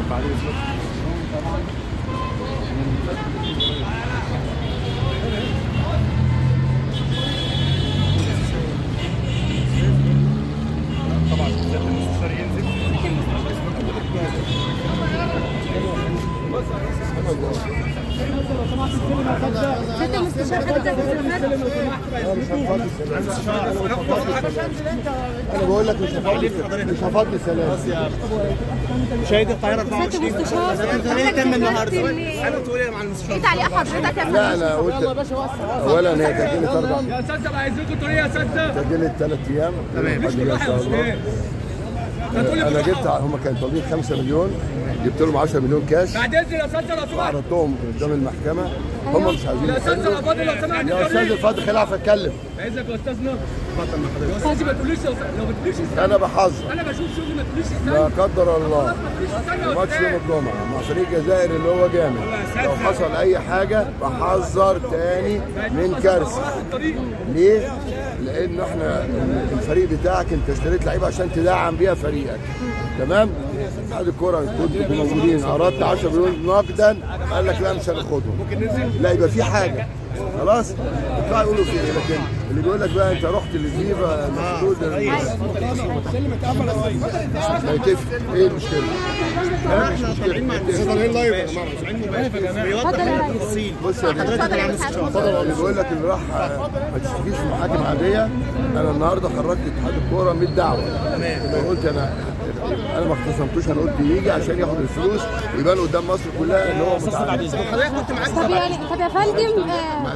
بعد اذنك طبعا سياده المستشار ينزل ست المستشار حضرتك انا بقول لك مش هفضي مش هفضي سلام مشاهدي القاهره ست 24 المستشار ايه تم النهارده إن- انا بتقول ايه مع المستشار ايه تعليق حضرتك يا لا فندم؟ انا قلت اولا هي تاجلت اربع يا اساتذه عايزينكم تقولوا ايه يا اساتذه؟ تاجلت ثلاث ايام تمام ان شاء الله انا جبت هم كانوا طالبين 5 مليون جبت لهم 10 مليون كاش بعد اذن يا اساتذه لو سمحت عرضتهم قدام المحكمه هم مش عايزين يا اساتذه يحلوا لو فاضل لو سمحت يا استاذ الفاضل خليني اعرف اتكلم عايزك يا استاذنا اتفضل مع حضرتك يا استاذ ما تقوليش يا أستاذ- لو ما تقوليش استنى انا بحذر انا بشوف شغلي ما تقوليش لا استنى قدر الله ما تقوليش استنى يا ماتش يوم استاذ الجمعة مع فريق الجزائر اللي هو جامد لو حصل أي حاجة بحذر تاني من كارثة ليه؟ لأن احنا الفريق بتاعك أنت اشتريت لعيبة عشان تدعم بيها فريقك تمام؟ اتحاد الكورة كنتوا موجودين أردت 10 مليون نقدا قال لك لا مش هناخدهم لا يبقى في حاجة خلاص؟ يطلعوا يقولوا في ايه لكن اللي بيقول لك بقى انت رحت للفيفا المفروض هيتفق ايه المشكلة؟ ها؟ مش مشكلة اتفضل يا ريس بص يا بيه اتفضل يا ريس اتفضل اللي بيقول لك اللي راح ما تشتكيش في محاكم عاديه انا النهارده خرجت اتحاد الكوره 100 دعوه تمام قلت انا انا ما اختصمتوش انا قلت يجي عشان ياخد الفلوس ويبان قدام مصر كلها ان هو متعلم طب يعني طب يا فندم آه،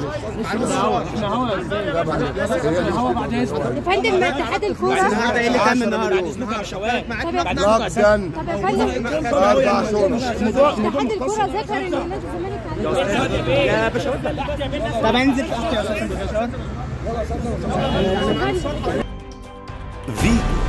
لا معلش. هي دي يا فندم اتحاد الكوره النهارده ايه اللي تم النهارده بعد اذنكم يا شباب طب يا فندم نقدا طب يا فندم اربع شهور اتحاد الكوره ذكر ان نادي الزمالك عليه يا باشا طب انزل تحت يا استاذ يا فندم فيجو